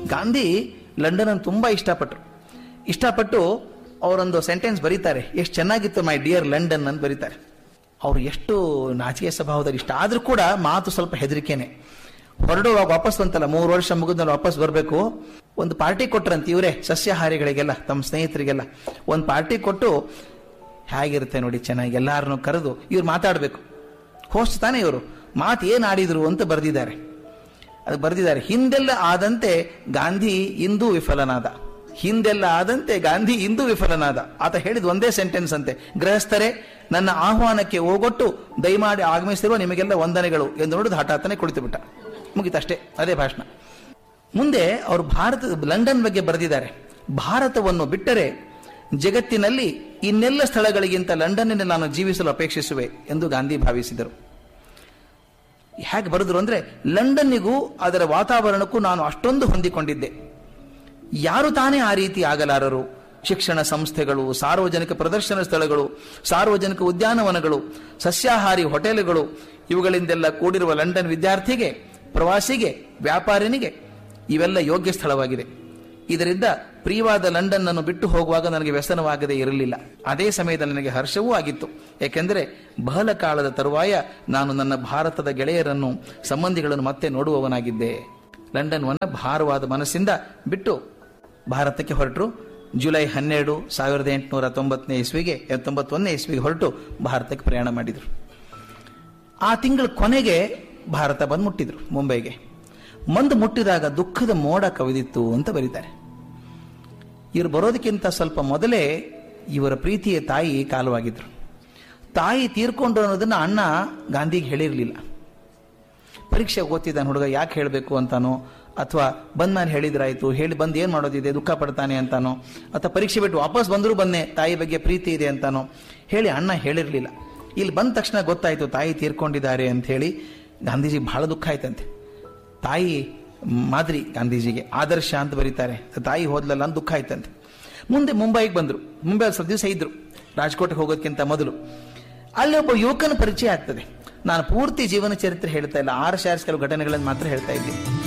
Gandhi London ಅನ್ನು ತುಂಬಾ ಇಷ್ಟಪಟ್ಟರು ಇಷ್ಟಪಟ್ಟು ಅವರೊಂದು ಸೆಂಟೆನ್ಸ್ ಬರೀತಾರೆ ಎಷ್ಟು ಚೆನ್ನಾಗಿತ್ತು ಮೈ ಡಿಯರ್ ಲಂಡನ್ ಅಂತ ಬರೀತಾರೆ ಅವರು ಎಷ್ಟು ನಾಚಿಕೆ ಸ್ವಭಾವದಲ್ಲಿ ಇಷ್ಟ ಆದ್ರೂ ಕೂಡ ಮಾತು ಸ್ವಲ್ಪ ಹೆದರಿಕೆನೆ ಹೊರಡುವಾಗ ವಾಪಸ್ ಬಂತಲ್ಲ ಮೂರು ವರ್ಷ ಮುಗಿದ್ಮೇಲೆ ವಾಪಸ್ ಬರಬೇಕು ಒಂದು ಪಾರ್ಟಿ ಕೊಟ್ರಂತ ಇವರೇ ಸಸ್ಯಾಹಾರಿಗಳಿಗೆಲ್ಲ ತಮ್ಮ ಸ್ನೇಹಿತರಿಗೆಲ್ಲ ಒಂದು ಪಾರ್ಟಿ ಕೊಟ್ಟು ಹೇಗಿರುತ್ತೆ ನೋಡಿ ಚೆನ್ನಾಗಿ ಎಲ್ಲಾರನ್ನು ಕರೆದು ಇವ್ರು ಮಾತಾಡಬೇಕು ಹೋಸ್ಟ್ ತಾನೇ ಇವರು ಮಾತು ಏನು ಆಡಿದ್ರು ಅಂತ ಬರೆದಿದ್ದಾರೆ ಅದು ಬರೆದಿದ್ದಾರೆ ಹಿಂದೆಲ್ಲ ಆದಂತೆ ಗಾಂಧಿ ಇಂದು ವಿಫಲನಾದ ಹಿಂದೆಲ್ಲ ಆದಂತೆ ಗಾಂಧಿ ಇಂದು ವಿಫಲನಾದ ಆತ ಹೇಳಿದ ಒಂದೇ ಸೆಂಟೆನ್ಸ್ ಅಂತೆ ಗೃಹಸ್ಥರೇ ನನ್ನ ಆಹ್ವಾನಕ್ಕೆ ಹೋಗೊಟ್ಟು ದಯಮಾಡಿ ಆಗಮಿಸಿರುವ ನಿಮಗೆಲ್ಲ ವಂದನೆಗಳು ಎಂದು ನೋಡಿದ ಹಠಾತ್ತನೆ ಕುಳಿತು ಬಿಟ್ಟ ಮುಗಿತಷ್ಟೇ ಅದೇ ಭಾಷಣ ಮುಂದೆ ಅವರು ಭಾರತ ಲಂಡನ್ ಬಗ್ಗೆ ಬರೆದಿದ್ದಾರೆ ಭಾರತವನ್ನು ಬಿಟ್ಟರೆ ಜಗತ್ತಿನಲ್ಲಿ ಇನ್ನೆಲ್ಲ ಸ್ಥಳಗಳಿಗಿಂತ ಲಂಡನ್ನಲ್ಲಿ ನಾನು ಜೀವಿಸಲು ಅಪೇಕ್ಷಿಸುವೆ ಎಂದು ಗಾಂಧಿ ಭಾವಿಸಿದರು ಹೇಗೆ ಬರೆದ್ರು ಅಂದ್ರೆ ಲಂಡನ್ನಿಗೂ ಅದರ ವಾತಾವರಣಕ್ಕೂ ನಾನು ಅಷ್ಟೊಂದು ಹೊಂದಿಕೊಂಡಿದ್ದೆ ಯಾರು ತಾನೇ ಆ ರೀತಿ ಆಗಲಾರರು ಶಿಕ್ಷಣ ಸಂಸ್ಥೆಗಳು ಸಾರ್ವಜನಿಕ ಪ್ರದರ್ಶನ ಸ್ಥಳಗಳು ಸಾರ್ವಜನಿಕ ಉದ್ಯಾನವನಗಳು ಸಸ್ಯಾಹಾರಿ ಹೋಟೆಲ್ಗಳು ಇವುಗಳಿಂದೆಲ್ಲ ಕೂಡಿರುವ ಲಂಡನ್ ವಿದ್ಯಾರ್ಥಿಗೆ ಪ್ರವಾಸಿಗೆ ವ್ಯಾಪಾರಿನಿಗೆ ಇವೆಲ್ಲ ಯೋಗ್ಯ ಸ್ಥಳವಾಗಿದೆ ಇದರಿಂದ ಪ್ರಿಯವಾದ ಲಂಡನ್ ಅನ್ನು ಬಿಟ್ಟು ಹೋಗುವಾಗ ನನಗೆ ವ್ಯಸನವಾಗದೇ ಇರಲಿಲ್ಲ ಅದೇ ಸಮಯದಲ್ಲಿ ನನಗೆ ಹರ್ಷವೂ ಆಗಿತ್ತು ಏಕೆಂದರೆ ಬಹಳ ಕಾಲದ ತರುವಾಯ ನಾನು ನನ್ನ ಭಾರತದ ಗೆಳೆಯರನ್ನು ಸಂಬಂಧಿಗಳನ್ನು ಮತ್ತೆ ನೋಡುವವನಾಗಿದ್ದೆ ಲಂಡನ್ವನ್ನ ಭಾರವಾದ ಮನಸ್ಸಿಂದ ಬಿಟ್ಟು ಭಾರತಕ್ಕೆ ಹೊರಟರು ಜುಲೈ ಹನ್ನೆರಡು ಸಾವಿರದ ಎಂಟುನೂರ ತೊಂಬತ್ತನೇ ಇಸ್ವಿಗೆ ತೊಂಬತ್ತೊಂದನೇ ಇಸ್ವಿಗೆ ಹೊರಟು ಭಾರತಕ್ಕೆ ಪ್ರಯಾಣ ಮಾಡಿದರು ಆ ತಿಂಗಳ ಕೊನೆಗೆ ಭಾರತ ಬಂದು ಮುಟ್ಟಿದ್ರು ಮುಂಬೈಗೆ ಮಂದು ಮುಟ್ಟಿದಾಗ ದುಃಖದ ಮೋಡ ಕವಿದಿತ್ತು ಅಂತ ಬರೀತಾರೆ ಇವರು ಬರೋದಕ್ಕಿಂತ ಸ್ವಲ್ಪ ಮೊದಲೇ ಇವರ ಪ್ರೀತಿಯ ತಾಯಿ ಕಾಲವಾಗಿದ್ರು ತಾಯಿ ತೀರ್ಕೊಂಡ್ರು ಅನ್ನೋದನ್ನ ಅಣ್ಣ ಗಾಂಧಿಗೆ ಹೇಳಿರಲಿಲ್ಲ ಪರೀಕ್ಷೆ ಓದ್ತಿದ್ದಾನೆ ಹುಡುಗ ಯಾಕೆ ಹೇಳಬೇಕು ಅಂತಾನೋ ಅಥವಾ ಬಂದ್ ನಾನು ಹೇಳಿದ್ರಾಯ್ತು ಹೇಳಿ ಬಂದು ಏನು ಮಾಡೋದಿದೆ ದುಃಖ ಪಡ್ತಾನೆ ಅಂತಾನೋ ಅಥವಾ ಪರೀಕ್ಷೆ ಬಿಟ್ಟು ವಾಪಸ್ ಬಂದರೂ ಬಂದೆ ತಾಯಿ ಬಗ್ಗೆ ಪ್ರೀತಿ ಇದೆ ಅಂತಾನೋ ಹೇಳಿ ಅಣ್ಣ ಹೇಳಿರಲಿಲ್ಲ ಇಲ್ಲಿ ಬಂದ ತಕ್ಷಣ ಗೊತ್ತಾಯ್ತು ತಾಯಿ ತೀರ್ಕೊಂಡಿದ್ದಾರೆ ಅಂತ ಹೇಳಿ ಗಾಂಧೀಜಿ ಬಹಳ ದುಃಖ ಆಯ್ತಂತೆ ತಾಯಿ ಮಾದರಿ ಗಾಂಧೀಜಿಗೆ ಆದರ್ಶ ಅಂತ ಬರೀತಾರೆ ತಾಯಿ ಹೋದ್ಲಲ್ಲ ಅಂತ ದುಃಖ ಆಯ್ತಂತೆ ಮುಂದೆ ಮುಂಬೈಗೆ ಬಂದರು ಮುಂಬೈ ಸ್ವಲ್ಪ ದಿವಸ ಇದ್ರು ರಾಜ್ಕೋಟ್ಗೆ ಹೋಗೋದಕ್ಕಿಂತ ಮೊದಲು ಅಲ್ಲಿ ಒಬ್ಬ ಯುವಕನ ಪರಿಚಯ ಆಗ್ತದೆ ನಾನು ಪೂರ್ತಿ ಜೀವನ ಚರಿತ್ರೆ ಹೇಳ್ತಾ ಇಲ್ಲ ಆರು ಶಾರ್ಸ್ ಕೆಲವು ಘಟನೆಗಳನ್ನು ಮಾತ್ರ ಹೇಳ್ತಾ ಇದ್ದೀನಿ